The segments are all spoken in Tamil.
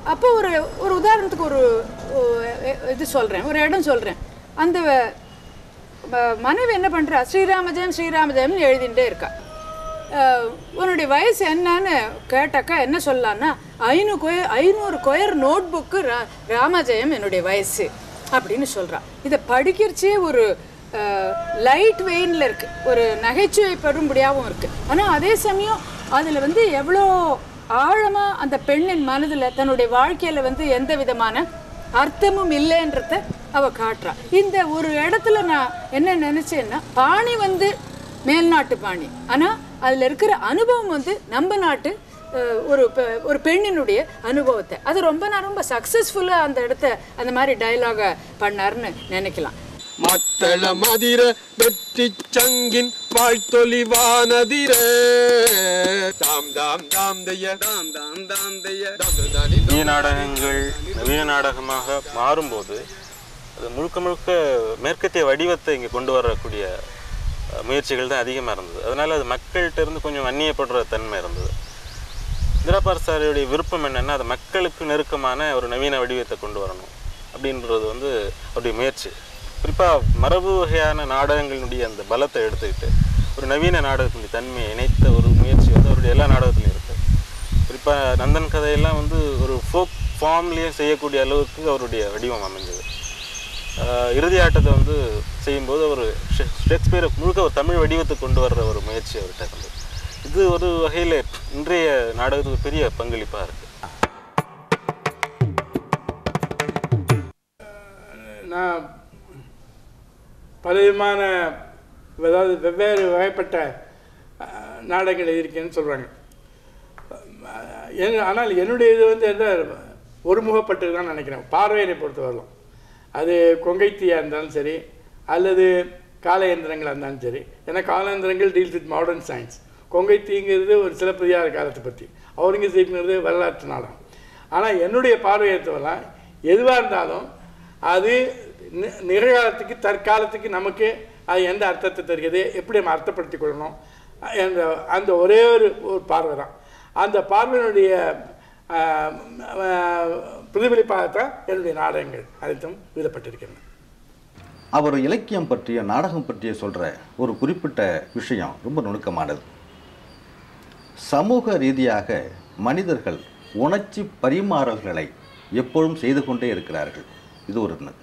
அப்போ ஒரு ஒரு உதாரணத்துக்கு ஒரு ஒ- இது சொல்கிறேன் ஒரு இடம் சொல்கிறேன் அந்த ம- மனைவி என்ன பண்ணுறா ஸ்ரீராம ஜெயம் ஸ்ரீராம ஜெயம்னு எழுதிட்டே இருக்கா அஹ், உன்னுடைய வயசு என்னன்னு கேட்டாக்கா என்ன சொல்லலான்னா ஐநூறு கொயர் ஐநூறு கொயர் நோட் புக்கு ராமஜெயம் என்னுடைய வயசு அப்படின்னு சொல்றா இதை படிக்கிறச்சே ஒரு லைட் வெயினில் இருக்கு ஒரு நகைச்சுவை பெறும்படியாகவும் இருக்கு ஆனால் அதே சமயம் அதில் வந்து எவ்வளோ ஆழமாக அந்த பெண்ணின் மனதில் தன்னுடைய வாழ்க்கையில் வந்து எந்த விதமான அர்த்தமும் இல்லைன்றத அவ காட்டுறா இந்த ஒரு இடத்துல நான் என்ன நினைச்சேன்னா பாணி வந்து மேல்நாட்டு பாணி ஆனா அதுல இருக்கிற அனுபவம் வந்து நம்ம நாட்டு அஹ், ஒரு பெ- ஒரு பெண்ணினுடைய அனுபவத்தை அது ரொம்ப நான் ரொம்ப சக்சஸ்ஃபுல்லா அந்த இடத்த அந்த மாதிரி டயலாக பண்ணாருன்னு நினைக்கலாம் மத்தள மதிர வெற்றி சங்கின் வாழ்த்தொலிவானதிர தாம் தாம் தாம் தைய தாம் தாம் தாம் தைய தாம் தாம் தாம் புதிய நாடகங்கள் நவீன நாடகமாக மாறும்போது அது முழுக்க முழுக்க மேற்கத்திய வடிவத்தை இங்கே கொண்டு வரக்கூடிய அஹ், முயற்சிகள் தான் அதிகமாக இருந்தது அதனால் அது மக்கள்கிட்ட இருந்து கொஞ்சம் அந்நியப்படுற தன்மை இருந்தது இந்திராபார் சாரியுடைய விருப்பம் என்னென்னா அது மக்களுக்கு நெருக்கமான ஒரு நவீன வடிவத்தை கொண்டு வரணும் அப்படின்றது வந்து அவருடைய முயற்சி குறிப்பாக மரபு வகையான நாடகங்களினுடைய அந்த பலத்தை எடுத்துக்கிட்டு ஒரு நவீன நாடகத்தினுடைய தன்மையை இணைத்த ஒரு முயற்சி வந்து அவருடைய எல்லா நாடகத்திலையும் இருக்குது குறிப்பாக நந்தன் கதையெல்லாம் வந்து ஒரு ஃபோக் ஃபார்ம்லேயே செய்யக்கூடிய அளவுக்கு அவருடைய வடிவம் அமைஞ்சது ஆஹ் இறுதி ஆட்டத்தை வந்து செய்யும்போது ஒரு ஷேக்ஸ்பியரை முழுக்க ஒரு தமிழ் வடிவத்தை கொண்டு வர்ற ஒரு முயற்சி அவர்கிட்ட இருந்தது இது ஒரு வகையில் இன்றைய நாடகத்துக்கு பெரிய பங்களிப்பாக இருக்குது நான் பலவிதமான அதாவது வெவ்வேறு வகைப்பட்ட அஹ், நாடகங்கள் எழுதியிருக்கேன்னு சொல்கிறாங்க என் ஆனால் என்னுடைய இது வந்து என்ன ஒருமுகப்பட்டது தான் நினைக்கிறேன் பார்வையை பொறுத்தவரையிலும் அது கொங்கைத்தீயாக இருந்தாலும் சரி அல்லது கால இயந்திரங்களாக இருந்தாலும் சரி ஏன்னா கால இயந்திரங்கள் டீல்ஸ் வித் மாடர்ன் சயின்ஸ் கொங்கைத்தீங்கிறது ஒரு சிலப்பதிகார காலத்தை பற்றி அவுரங்கசீப்ங்கிறது வரலாற்று நாடகம் ஆனால் என்னுடைய பார்வையத்தவெல்லாம் எதுவாக இருந்தாலும் அது நி- நிகழ்காலத்துக்கு தற்காலத்துக்கு நமக்கு அது எந்த அர்த்தத்தை தருகிறது எப்படி நம்ம அர்த்தப்படுத்திக் கொள்ளணும் என்ற அந்த ஒரே ஒரு ஒரு பார்வை தான் அந்த பார்வையினுடைய ஆஹ், ஆஹ், பிரதிபலிப்பாகத்தான் என்னுடைய நாடகங்கள் அனைத்தும் எழுதப்பட்டிருக்கின்றன அவர் இலக்கியம் பற்றிய நாடகம் பற்றிய சொல்கிற ஒரு குறிப்பிட்ட விஷயம் ரொம்ப நுணுக்கமானது சமூக ரீதியாக மனிதர்கள் உணர்ச்சி பரிமாறல்களை எப்பொழுதும் செய்து கொண்டே இருக்கிறார்கள் இது ஒரு ஒன்று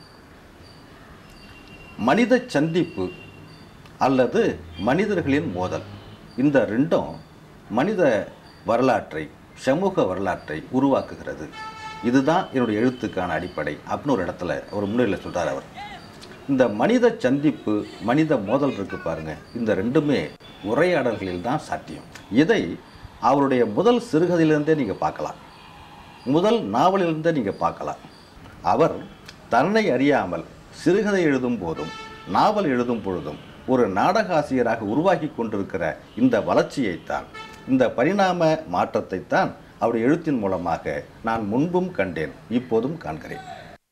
மனித சந்திப்பு அல்லது மனிதர்களின் மோதல் இந்த ரெண்டும் மனித வரலாற்றை சமூக வரலாற்றை உருவாக்குகிறது இதுதான் என்னுடைய எழுத்துக்கான அடிப்படை அப்படின்னு ஒரு இடத்துல ஒரு முன்னிலையில் சொல்றார் அவர் இந்த மனித சந்திப்பு மனித மோதல் இருக்கு பாருங்க இந்த ரெண்டுமே உரையாடல்களில் தான் சாத்தியம் இதை அவருடைய முதல் சிறுகதையிலிருந்தே நீங்கள் பார்க்கலாம் முதல் நாவலிலிருந்தே நீங்கள் பார்க்கலாம் அவர் தன்னை அறியாமல் சிறுகதை எழுதும் போதும் நாவல் எழுதும் பொழுதும் ஒரு நாடகாசிரியராக உருவாக்கி கொண்டிருக்கிற இந்த வளர்ச்சியைத்தான் இந்த பரிணாம மாற்றத்தைத்தான் அவருடைய எழுத்தின் மூலமாக நான் முன்பும் கண்டேன் இப்போதும் காண்கிறேன்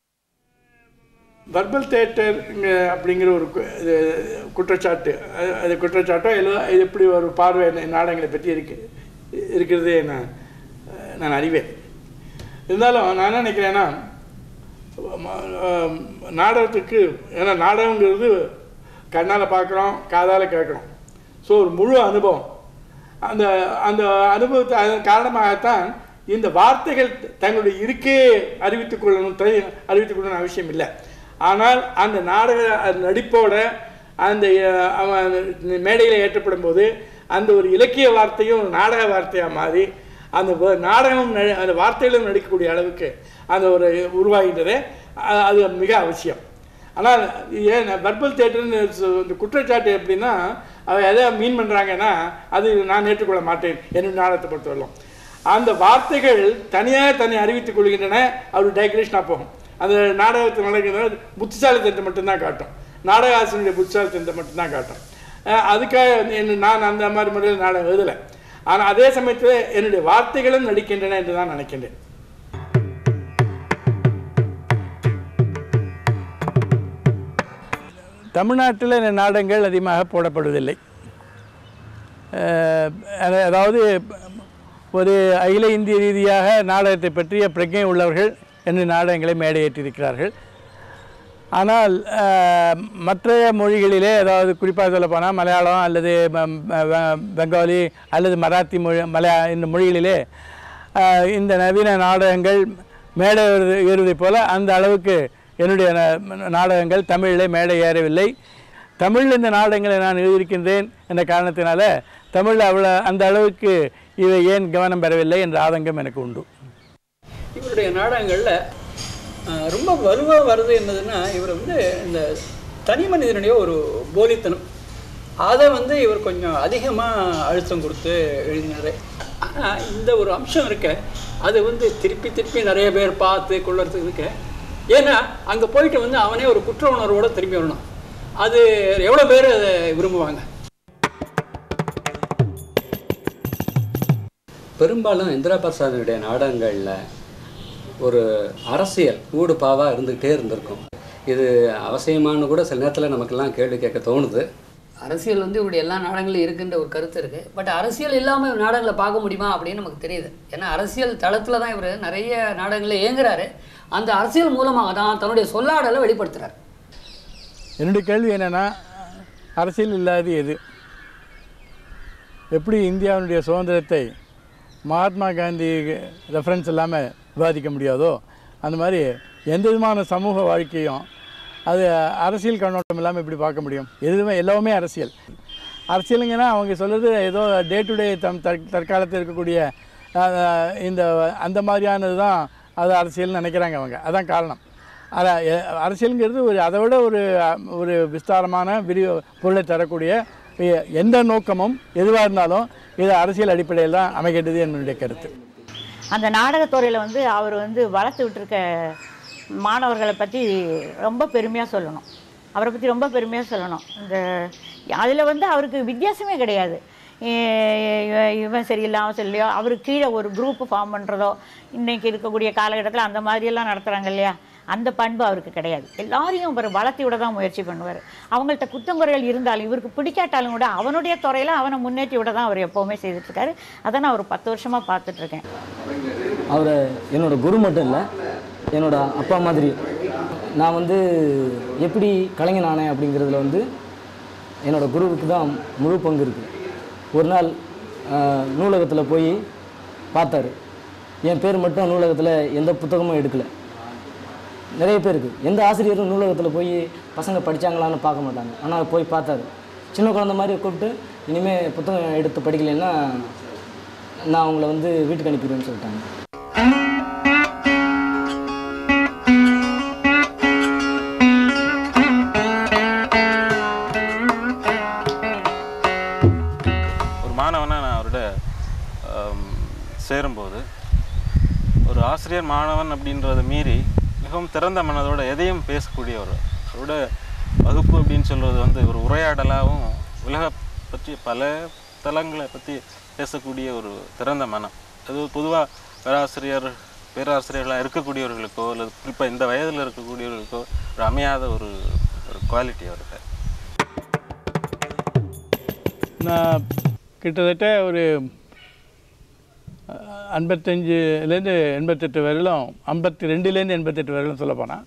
வர்பல் தேட்டர் அப்படிங்கிற ஒரு கு- இது குற்றச்சாட்டு அது- அது குற்றச்சாட்டோ இல்லை இது எப்படி ஒரு பார்வை என்ன- நாடகங்களை பற்றி இருக்கு இருக்கிறது நான் நான் அறிவேன் இருந்தாலும் நான் என்ன நினைக்கிறேன்னா ம- ஆம், நாடகத்துக்கு ஏன்னா நாடகங்கிறது கண்ணால் பார்க்குறோம் காதால் கேட்குறோம் ஸோ ஒரு முழு அனுபவம் அந்த அந்த அனுபவத்தை அதன் காரணமாகத்தான் இந்த வார்த்தைகள் தங்களுடைய இருக்கே அறிவித்துக் கொள்ளணும் தனி அறிவித்துக் கொள்ளணும் அவசியம் இல்லை ஆனால் அந்த நாடக அந்த நடிப்போட அந்த அஹ், அவன் மேடையில் ஏற்றப்படும் போது அந்த ஒரு இலக்கிய வார்த்தையும் ஒரு நாடக வார்த்தையாக மாறி அந்த வ- நாடகம் ந- அந்த வார்த்தைகளும் நடிக்கக்கூடிய அளவுக்கு அந்த ஒரு உருவாகின்றதே அ- அது மிக அவசியம் ஆனால் ஏன் வர்பல் தேட்டர்னு சொ- இந்த குற்றச்சாட்டு எப்படின்னா அவ எதை மீன் பண்ணுறாங்கன்னா அது நான் ஏற்றுக்கொள்ள மாட்டேன் என்னுடைய நாடகத்தை பொறுத்தவரையிலும் அந்த வார்த்தைகள் தனியாக தன்னை அறிவித்துக் கொள்கின்றன அவர் டைக்ரேஷனாக போகும் அந்த நாடகத்தில் நடக்கிறது புத்திசாலித்தனத்தை மட்டும்தான் காட்டும் நாடக ஆசிரியருடைய புத்திசாலித்தனத்தை மட்டும்தான் காட்டும் அஹ் அதுக்காக வந்து என்ன நான் அந்த மாதிரி முறையில் நாடகம் எழுதலை ஆனால் அதே சமயத்தில் என்னுடைய வார்த்தைகளும் நடிக்கின்றன என்று தான் நினைக்கின்றேன் தமிழ்நாட்டில் இந்த நாடகங்கள் அதிகமாக போடப்படுவதில்லை அஹ் அது- அதாவது ஒரு அகில இந்திய ரீதியாக நாடகத்தை பற்றிய பிரஜை உள்ளவர்கள் என்று நாடகங்களை மேடையேற்றிருக்கிறார்கள் ஆனால் அஹ், மற்ற மொழிகளிலே அதாவது குறிப்பாக சொல்லப்போனால் மலையாளம் அல்லது ம- ம- வ- பெங்காலி அல்லது மராத்தி மொழி மலையா இந்த மொழிகளிலே அஹ், இந்த நவீன நாடகங்கள் மேடை ஏறுவது- ஏறுவதைப் போல அந்த அளவுக்கு என்னுடைய ந- நாடகங்கள் தமிழிலே மேடை ஏறவில்லை தமிழில் இந்த நாடகங்களை நான் எழுதியிருக்கின்றேன் என்ற காரணத்தினால தமிழில் அவ்வளோ அந்த அளவுக்கு இவை ஏன் கவனம் பெறவில்லை என்ற ஆதங்கம் எனக்கு உண்டு இவருடைய நாடகங்களில் அஹ், ரொம்ப வலுவாக வருது என்னதுன்னா இவர் வந்து இந்த தனி மனிதனுடைய ஒரு போலித்தனம் அதை வந்து இவர் கொஞ்சம் அதிகமாக அழுத்தம் கொடுத்து எழுதினார் ஆனால் இந்த ஒரு அம்சம் இருக்க அது வந்து திருப்பி திருப்பி நிறைய பேர் பார்த்து கொள்ளறதுக்கு இருக்க ஏன்னா அங்கே போயிட்டு வந்து அவனே ஒரு குற்ற உணர்வோடு திரும்பி வரணும் அது எவ்வளோ பேர் அதை விரும்புவாங்க பெரும்பாலும் இந்திரா பிரசாதனுடைய நாடகங்களில் ஒரு அரசியல் ஊடுபாவாக இருந்துக்கிட்டே இருந்திருக்கும் இது அவசியமானு கூட சில நேரத்தில் நமக்கெல்லாம் கேள்வி கேட்க தோணுது அரசியல் வந்து இவருடைய எல்லா நாடகங்களும் இருக்குன்ற ஒரு கருத்து இருக்குது பட் அரசியல் இல்லாமல் நாடகங்களை பார்க்க முடியுமா அப்படின்னு நமக்கு தெரியுது ஏன்னா அரசியல் தளத்தில் தான் இவர் நிறைய நாடகங்களில் இயங்குறாரு அந்த அரசியல் மூலமாக தான் தன்னுடைய சொல்லாடலை வெளிப்படுத்துறாரு என்னுடைய கேள்வி என்னென்னா அரசியல் இல்லாது எது எப்படி இந்தியாவினுடைய சுதந்திரத்தை மகாத்மா காந்தி ரெஃபரன்ஸ் இல்லாமல் விவாதிக்க முடியாதோ அந்த மாதிரி எந்த விதமான சமூக வாழ்க்கையும் அது அரசியல் கண்ணோட்டம் இல்லாமல் எப்படி பார்க்க முடியும் எதுவுமே எல்லாமே அரசியல் அரசியலுங்கன்னா அவங்க சொல்கிறது ஏதோ டே டு டே தம் தற் தற்காலத்தில் இருக்கக்கூடிய அஹ், இந்த அந்த மாதிரியானது தான் அது அரசியல்னு நினைக்கிறாங்க அவங்க அதான் காரணம் அத எ- அரசியலுங்கிறது ஒரு அதை விட ஒரு அஹ், ஒரு விஸ்தாரமான விரிவு பொருளை தரக்கூடிய எ- எந்த நோக்கமும் எதுவாக இருந்தாலும் இது அரசியல் அடிப்படையில் தான் அமைகின்றது என்னுடைய கருத்து அந்த நாடகத்துறையில் வந்து அவர் வந்து வளர்த்து விட்டுருக்க மாணவர்களை பற்றி ரொம்ப பெருமையாக சொல்லணும் அவரை பற்றி ரொம்ப பெருமையாக சொல்லணும் இந்த அதில் வந்து அவருக்கு வித்தியாசமே கிடையாது இ- இவ- இவன் சரியில்லை அவன் சரியில்லையோ அவருக்கு கீழே ஒரு குரூப் ஃபார்ம் பண்ணுறதோ இன்றைக்கி இருக்கக்கூடிய காலகட்டத்தில் அந்த மாதிரியெல்லாம் நடத்துகிறாங்க இல்லையா அந்த பண்பு அவருக்கு கிடையாது எல்லாரையும் அவர் வளர்த்தி விட தான் முயற்சி பண்ணுவார் அவங்கள்ட்ட குற்றங்குறைகள் இருந்தாலும் இவருக்கு பிடிக்காட்டாலும் கூட அவனுடைய துறையில் அவனை முன்னேற்றி விட தான் அவர் எப்போவுமே செய்துட்ருக்காரு அதை நான் ஒரு பத்து வருஷமாக பார்த்துட்ருக்கேன் அவர் என்னோட குரு மட்டும் இல்லை என்னோட அப்பா மாதிரி நான் வந்து எப்படி கலைஞன் ஆனேன் அப்படிங்கிறதுல வந்து என்னோட குருவுக்கு தான் முழு பங்கு இருக்குது ஒரு நாள் நூலகத்தில் போய் பார்த்தாரு என் பேர் மட்டும் நூலகத்தில் எந்த புத்தகமும் எடுக்கலை நிறைய பேருக்கு எந்த ஆசிரியரும் நூலகத்தில் போய் பசங்க படித்தாங்களான்னு பார்க்க மாட்டாங்க ஆனால் போய் பார்த்தாரு சின்ன குழந்தை மாதிரி கூப்பிட்டு இனிமேல் புத்தகம் எடுத்து படிக்கலைன்னா நான் அவங்கள வந்து வீட்டுக்கு அனுப்பிடுவேன்னு சொல்லிட்டாங்க ஒரு மாணவனாக நான் அவரோட ஆம், சேரும்போது ஒரு ஆசிரியர் மாணவன் அப்படின்றத மீறி மிகவும் திறந்த மனதோட எதையும் பேசக்கூடிய ஒரு அவரோட வகுப்பு அப்படின்னு சொல்கிறது வந்து ஒரு உரையாடலாகவும் உலக பற்றி பல தளங்களை பற்றி பேசக்கூடிய ஒரு திறந்த மனம் அது பொதுவாக பேராசிரியர் பேராசிரியர்களாக இருக்கக்கூடியவர்களுக்கோ அல்லது குறிப்பாக இந்த வயதில் இருக்கக்கூடியவர்களுக்கோ ஒரு அமையாத ஒரு ஒரு குவாலிட்டி அவர்கிட்ட நான் கிட்டத்தட்ட ஒரு ஐம்பத்தஞ்சுலேருந்து எண்பத்தெட்டு வரையிலும் ஐம்பத்தி ரெண்டுலேருந்து எண்பத்தெட்டு வரையிலும் சொல்ல போனால்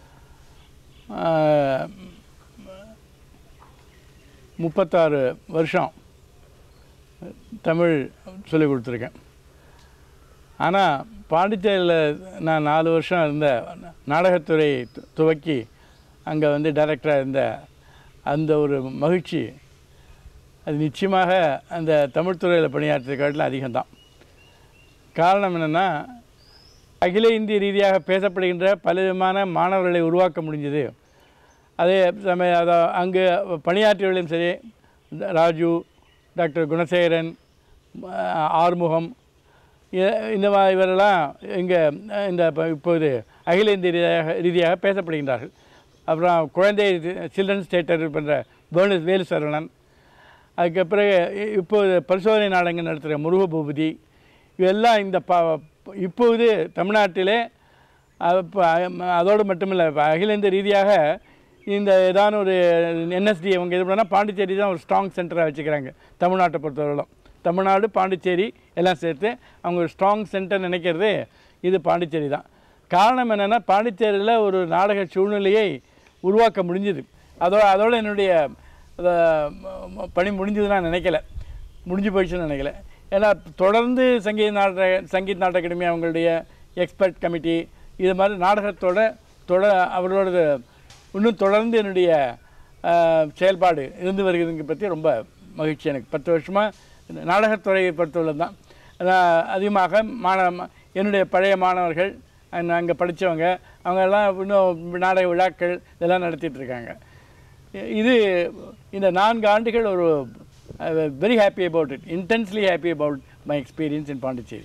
முப்பத்தாறு வருஷம் தமிழ் சொல்லிக் கொடுத்துருக்கேன் ஆனால் பாண்டிச்சேரியில் நான் நாலு வருஷம் இருந்த நாடகத்துறை து- துவக்கி அங்கே வந்து டைரக்டராக இருந்த அந்த ஒரு மகிழ்ச்சி அது நிச்சயமாக அந்த தமிழ் துறையில் பணியாற்றிய காட்டிலும் அதிகம்தான் காரணம் என்னென்னா அகில இந்திய ரீதியாக பேசப்படுகின்ற பலவிதமான மாணவர்களை உருவாக்க முடிஞ்சது அதே சமயம் அதை அங்கு பணியாற்றியவர்களையும் சரி ராஜு டாக்டர் குணசேகரன் ஆ- ஆறுமுகம் இ- இந்த மா இவரெல்லாம் இங்கே இந்த இப்போ இப்போது அகில இந்திய ரீதியாக ரீதியாக பேசப்படுகின்றார்கள் அப்புறம் குழந்தை சில்ட்ரன்ஸ் தேட்டர் பண்ணுற பேர்னஸ் வேலு சரவணன் அதுக்கு பிறகு இ- இப்போது பரிசோதனை நாடகங்கள் நடத்துகிற முருக பூபதி இவெல்லாம் இந்த ப இப்போது தமிழ்நாட்டிலே அது ப- அதோடு மட்டுமில்லை இப்போ அகில இந்திய ரீதியாக இந்த ஏதான ஒரு என்எஸ்டி அவங்க இது பண்ணால் பாண்டிச்சேரி தான் ஒரு ஸ்ட்ராங் சென்டராக வச்சுக்கிறாங்க தமிழ்நாட்டை பொறுத்தவரையிலும் தமிழ்நாடு பாண்டிச்சேரி எல்லாம் சேர்த்து அவங்க ஒரு ஸ்ட்ராங் சென்டர் நினைக்கிறது இது பாண்டிச்சேரி தான் காரணம் என்னென்னா பாண்டிச்சேரியில் ஒரு நாடக சூழ்நிலையை உருவாக்க முடிஞ்சுது அதோட அதோட என்னுடைய அஹ், ம- ம- பணி முடிஞ்சது நான் நினைக்கல முடிஞ்சு போயிடுச்சுன்னு நினைக்கல ஏன்னா தொடர்ந்து சங்கீத நாடக சங்கீத் நாடக அகாடமி அவங்களுடைய எக்ஸ்பர்ட் கமிட்டி இது மாதிரி நாடகத்தோட தொட அவர்களோட இன்னும் தொடர்ந்து என்னுடைய ஆஹ், செயல்பாடு இருந்து வருகிறதுங்க பற்றி ரொம்ப மகிழ்ச்சி எனக்கு பத்து வருஷமாக நாடகத்துறையை பொறுத்தவரை தான் நான் அதிகமாக மாணவ என்னுடைய பழைய மாணவர்கள் அங்கே படித்தவங்க அவங்க எல்லாம் இன்னும் நாடக விழாக்கள் இதெல்லாம் நடத்திட்டு இருக்காங்க இது இந்த நான்கு ஆண்டுகள் ஒரு very happy about it intensely happy about my experience in Pondicherry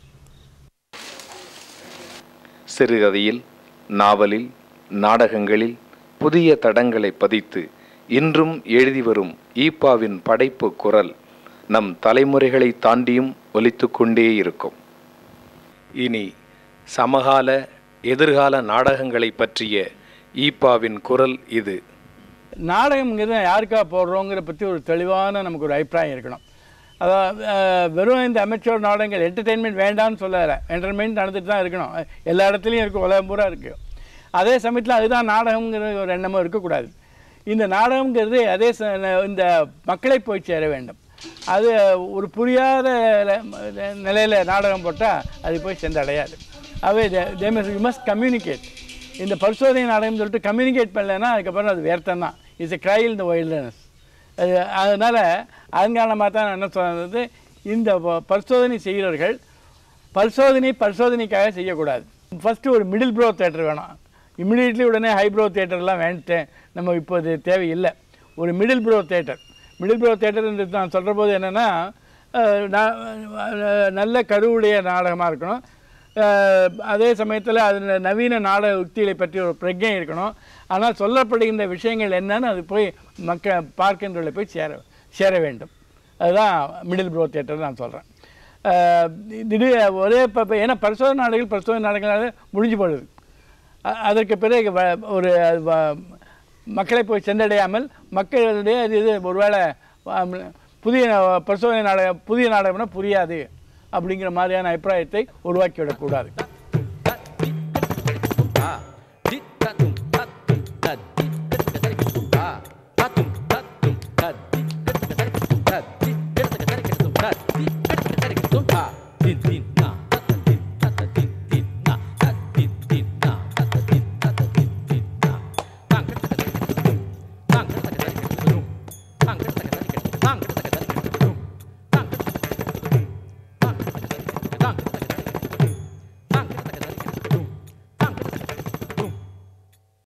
சிறுகதையில் நாவலில் நாடகங்களில் புதிய தடங்களை பதித்து இன்றும் எழுதி வரும் ஈப்பாவின் படைப்பு குரல் நம் தலைமுறைகளை தாண்டியும் ஒலித்து கொண்டே இருக்கும் இனி சமகால எதிர்கால நாடகங்களை பற்றிய ஈப்பாவின் குரல் இது நாடகம்ங்கிறது யாருக்கா போடுறோங்கிற பற்றி ஒரு தெளிவான நமக்கு ஒரு அபிப்பிராயம் இருக்கணும் அதாவது அஹ், வெறும் இந்த அமைச்சர் நாடகங்கள் என்டர்டெயின்மெண்ட் வேண்டாம்னு சொல்லலை என்டர்டெயின்மெண்ட் நடந்துட்டு தான் இருக்கணும் எல்லா இடத்துலையும் இருக்குது உலகம் பூரா இருக்குது அதே சமயத்தில் அதுதான் நாடகம்ங்கிற ஒரு எண்ணமும் இருக்கக்கூடாது இந்த நாடகம்ங்கிறது அதே ச இந்த மக்களை போய் சேர வேண்டும் அது ஒரு புரியாத நிலையில் நாடகம் போட்டால் அது போய் சென்றடையாது அவை தே யூ மஸ்ட் கம்யூனிகேட் இந்த பரிசோதனை நாடகம்னு சொல்லிட்டு கம்யூனிகேட் பண்ணலைன்னா அதுக்கப்புறம் அது வியர்த்தம் தான் it's a cry in the wildness அது அதனால் அதன்காரணமாக தான் நான் என்ன சொல்றது இந்த ப- பரிசோதனை செய்கிறவர்கள் பரிசோதனை பரிசோதனைக்காக செய்யக்கூடாது ஃபஸ்ட்டு ஒரு மிடில் ப்ரோ தேட்டர் வேணும் இமிடியட்லி உடனே ஹை ப்ரோ தேட்டர்லாம் வேண்டேன் நம்ம இப்போது தேவையில்லை ஒரு middle pro theatre middle pro theatre நான் சொல்கிற போது என்னென்னா நல்ல கருவுடைய நாடகமாக இருக்கணும் அஹ், அதே சமயத்தில் அதில் நவீன நாடக உத்திகளை பற்றி ஒரு பிரஜை இருக்கணும் ஆனால் சொல்லப்படுகின்ற விஷயங்கள் என்னன்னு அது போய் மக்க பார்க்கின்றவர்களை போய் சேர சேர வேண்டும் அதுதான் மிடில் ப்ரோ தேட்டர் நான் சொல்கிறேன் திடீர் ஒரே இப்போ இப்போ ஏன்னா பரிசோதனை நாடுகள் பரிசோதனை நாடுகளாக முடிஞ்சு போடுது அ- அதற்கு பிறகு வ- ஒரு அது வ- மக்களை போய் சென்றடையாமல் மக்களுடைய இது இது ஒருவேளை ஆம், புதிய பரிசோதனை நாடகம் புதிய நாடகம்னா புரியாது அப்படிங்கிற மாதிரியான அபிப்பிராயத்தை உருவாக்கிவிடக்கூடாது